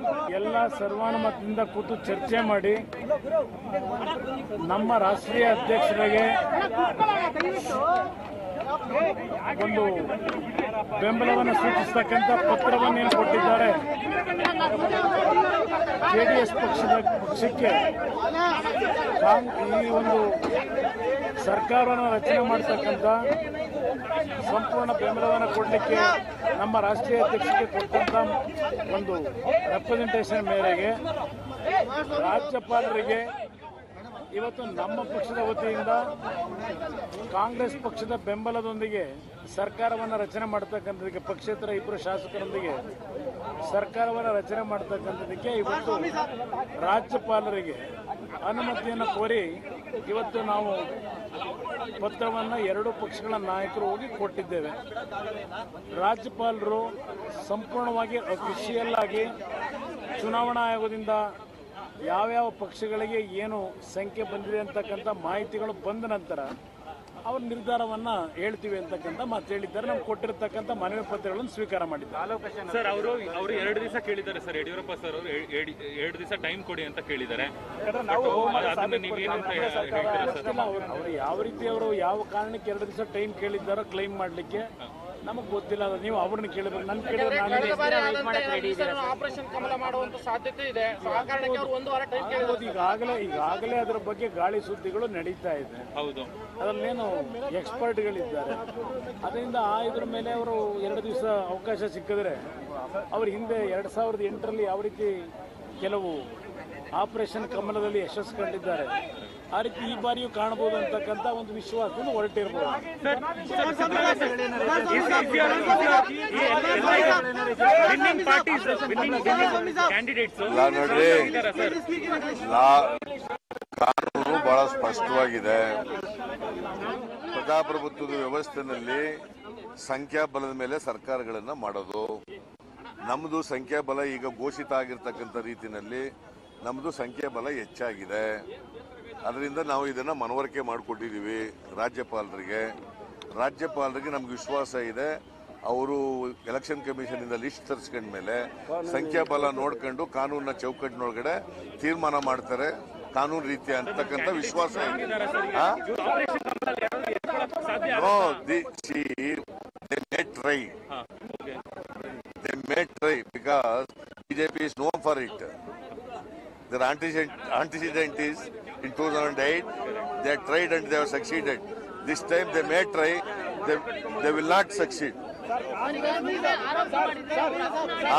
ಎಲ್ಲ ಸರ್ವಾನುಮತದಿಂದ ಕೂತು ಚರ್ಚೆ ಮಾಡಿ ನಮ್ಮ ರಾಷ್ಟ್ರೀಯ ಅಧ್ಯಕ್ಷರಿಗೆ ಒಂದು ಬೆಂಬಲವನ್ನು ಸೂಚಿಸ್ತಕ್ಕಂಥ ಪತ್ರವನ್ನು ಏನು ಕೊಟ್ಟಿದ್ದಾರೆ ಜೆಡಿಎಸ್ ಪಕ್ಷದ ಪಕ್ಷಕ್ಕೆ ಕಾಂಗ್- ಈ ಒಂದು ಸರ್ಕಾರವನ್ನು ರಚನೆ ಮಾಡ್ತಕ್ಕಂಥ ಸಂಪೂರ್ಣ ಬೆಂಬಲವನ್ನು ಕೊಡಲಿಕ್ಕೆ ನಮ್ಮ ರಾಷ್ಟ್ರೀಯ ಅಧ್ಯಕ್ಷರಿಗೆ ಕೊಟ್ಟಂತ ಒಂದು ರೆಪ್ರೆಸೆಂಟೇಷನ್ ಮೇರೆಗೆ ರಾಜ್ಯಪಾಲರಿಗೆ ಇವತ್ತು ನಮ್ಮ ಪಕ್ಷದ ವತಿಯಿಂದ ಕಾಂಗ್ರೆಸ್ ಪಕ್ಷದ ಬೆಂಬಲದೊಂದಿಗೆ ಸರ್ಕಾರವನ್ನು ರಚನೆ ಮಾಡ್ತಕ್ಕಂಥದಕ್ಕೆ ಪಕ್ಷೇತರ ಇಬ್ಬರು ಶಾಸಕರೊಂದಿಗೆ ಸರ್ಕಾರವನ್ನು ರಚನೆ ಮಾಡ್ತಕ್ಕಂಥದಕ್ಕೆ ಇವತ್ತು ರಾಜ್ಯಪಾಲರಿಗೆ ಅನುಮತಿಯನ್ನು ಕೋರಿ ಇವತ್ತು ನಾವು ಪತ್ರವನ್ನು ಎರಡೂ ಪಕ್ಷಗಳ ನಾಯಕರು ಹೋಗಿ ಕೊಟ್ಟಿದ್ದೇವೆ ರಾಜ್ಯಪಾಲರು ಸಂಪೂರ್ಣವಾಗಿ ಅಫಿಷಿಯಲ್ ಆಗಿ ಚುನಾವಣಾ ಆಯೋಗದಿಂದ ಯಾವ್ಯಾವ ಪಕ್ಷಗಳಿಗೆ ಏನು ಸಂಖ್ಯೆ ಬಂದಿದೆ ಅಂತಕ್ಕಂಥ ಮಾಹಿತಿಗಳು ಬಂದ ನಂತರ ಅವ್ರ ನಿರ್ಧಾರವನ್ನ ಹೇಳ್ತೀವಿ ಅಂತಕ್ಕಂಥ ಮಾತು ಹೇಳಿದ್ದಾರೆ ನಮ್ಗೆ ಕೊಟ್ಟಿರ್ತಕ್ಕಂಥ ಮನವಿ ಪತ್ರಗಳನ್ನು ಸ್ವೀಕಾರ ಮಾಡಿದ್ದಾರೆ ಸರ್ ಅವರು ಅವರು ಎರಡು ದಿವಸ ಕೇಳಿದ್ದಾರೆ ಸರ್ ಯಡಿಯೂರಪ್ಪ ಸರ್ ಅವರು ಎರಡು ದಿವಸ ಟೈಮ್ ಕೊಡಿ ಅಂತ ಕೇಳಿದ್ದಾರೆ But ಅದನ್ನ ನೀವೇನಂತ ಹೇಳ್ತೀರಾ ಸರ್ ಗೊತ್ತಿಲ್ಲ ಅವ್ರು ಅವ್ರು ಯಾವ ರೀತಿ ಅವರು ಯಾವ ಕಾರಣಕ್ಕೆ ಎರಡು ದಿವಸ ಟೈಮ್ ಕೇಳಿದ್ದಾರೋ ಕ್ಲೈಮ್ ಮಾಡಲಿಕ್ಕೆ ನಮಗೆ ಗೊತ್ತಿಲ್ಲ ಅದು ನೀವು ಅವ್ರನ್ನ ಕೇಳಬೇಕು ನನ್ನ ಕೇಳಿದ್ರೆ ನಾನು ಆಪರೇಷನ್ ಕಮಲ ಮಾಡುವಂತ ಸಾಧ್ಯತೆ ಇದೆ ಸೊ ಆ ಕಾರಣಕ್ಕೆ ಅವರು ಒಂದು ವಾರ ಟೈಮ್ ಹೌದು, ಈಗಾಗಲೇ ಈಗಾಗಲೇ ಅದರ ಬಗ್ಗೆ ಗಾಳಿ ಸುದ್ದಿಗಳು ನಡೀತಾ ಇದೆ ಹೌದು ಅದರಲ್ಲೇನು ಎಕ್ಸ್ಪರ್ಟ್ಗಳಿದ್ದಾರೆ ಅದರಿಂದ ಆ ಇದ್ರ ಮೇಲೆ ಅವರು ಎರಡು ದಿವಸ ಅವಕಾಶ ಸಿಕ್ಕಿದ್ರೆ ಅವ್ರ ಹಿಂದೆ ಎರಡು ಸಾವಿರದ ಎಂಟರಲ್ಲಿ ಯಾವ ರೀತಿ ಕೆಲವು ಆಪರೇಷನ್ ಕಮಲದಲ್ಲಿ ಯಶಸ್ಸು ಕಂಡಿದ್ದಾರೆ ಆ ರೀತಿ ಈ ಬಾರಿಯೂ ಕಾಣಬಹುದು ಅಂತಕ್ಕಂಥ ಒಂದು ವಿಶ್ವಾಸದಿಂದ ಹೊರಟಿರ್ಬೋದು ವಿನ್ನಿಂಗ್ ಪಾರ್ಟೀಸ್ ವಿನ್ನಿಂಗ್ ಕ್ಯಾಂಡಿಡೇಟ್ಸ್ ಇಲ್ಲ ನೋಡ್ರಿ ಲಾ ಕಾನೂನು ಬಹಳ ಸ್ಪಷ್ಟವಾಗಿದೆ ಪ್ರಜಾಪ್ರಭುತ್ವದ ವ್ಯವಸ್ಥೆನಲ್ಲಿ ಸಂಖ್ಯಾಬಲದ ಮೇಲೆ ಸರ್ಕಾರಗಳನ್ನ ಮಾಡೋದು ನಮ್ಮದು ಸಂಖ್ಯಾಬಲ ಈಗ ಘೋಷಿತ ಆಗಿರ್ತಕ್ಕಂಥ ರೀತಿಯಲ್ಲಿ ನಮ್ಮದು ಸಂಖ್ಯಾಬಲ ಹೆಚ್ಚಾಗಿದೆ ಅದರಿಂದ ನಾವು ಇದನ್ನ ಮನವರಿಕೆ ಮಾಡಿಕೊಟ್ಟಿದ್ದೀವಿ ರಾಜ್ಯಪಾಲರಿಗೆ ರಾಜ್ಯಪಾಲರಿಗೆ ನಮ್ಗೆ ವಿಶ್ವಾಸ ಇದೆ ಅವರು ಎಲೆಕ್ಷನ್ ಕಮಿಷನ್ ಇಂದ ಲಿಸ್ಟ್ ತರಿಸ್ಕೊಂಡ ಮೇಲೆ ಸಂಖ್ಯಾಬಲ ನೋಡ್ಕೊಂಡು ಕಾನೂನಿನ ಚೌಕಟ್ಟಿನೊಳಗಡೆ ತೀರ್ಮಾನ ಮಾಡ್ತಾರೆ ಕಾನೂನು ರೀತಿ ಅಂತಕ್ಕಂಥ ವಿಶ್ವಾಸ ಇದೆ ಆ? No, the- see, they may try. They may try because BJP is known for it. Their antecedent, antecedent is in 2008, they tried and they have succeeded. This time they may try, they, they will not succeed. ಆ?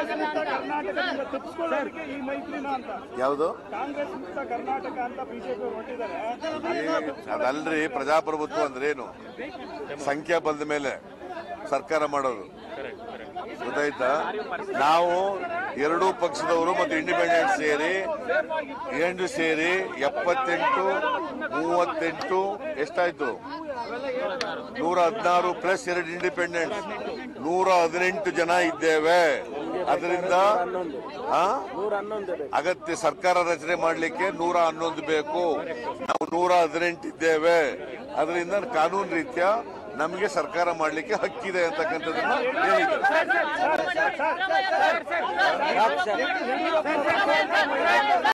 ಈ ಮೈತ್ರಿನ ಅಂತ ಯಾವುದು ಕಾಂಗ್ರೆಸ್ ಮುಕ್ತ ಕರ್ನಾಟಕ ಅಂತ BJP ಹೊರಟಿದ್ದಾರೆ ಈ- ಅದಲ್ರಿ ಪ್ರಜಾಪ್ರಭುತ್ವ ಅಂದ್ರೆ ಏನು ಸಂಖ್ಯಾ ಬಂದ ಮೇಲೆ ಸರ್ಕಾರ ಮಾಡೋದು ಗೊತ್ತಾಯ್ತಾ ನಾವು ಎರಡೂ ಪಕ್ಷದವರು ಮತ್ತು ಇಂಡಿಪೆಂಡೆಂಟ್ ಸೇರಿ ಎರಡು ಸೇರಿ ಎಪ್ಪತ್ತೆಂಟು ಮೂವತ್ತೆಂಟು ಎಷ್ಟಾಯ್ತು ನೂರ ಹದಿನಾರು ಪ್ಲಸ್ ಎರಡು ಇಂಡಿಪೆಂಡೆಂಟ್ ನೂರ ಹದಿನೆಂಟು ಜನ ಇದ್ದೇವೆ ಅದರಿಂದ ಆ? ಅಗತ್ಯ ಸರ್ಕಾರ ರಚನೆ ಮಾಡಲಿಕ್ಕೆ ನೂರ ಹನ್ನೊಂದು ಬೇಕು ನಾವು ನೂರ ಹದಿನೆಂಟು ಇದ್ದೇವೆ ಅದರಿಂದ ಕಾನೂನು ರೀತ್ಯ ನಮಗೆ ಸರ್ಕಾರ ಮಾಡಲಿಕ್ಕೆ ಹಕ್ಕಿದೆ ಅಂತಕ್ಕಂಥದ್ದನ್ನ ಹೇಳಿದ್ದಾರೆ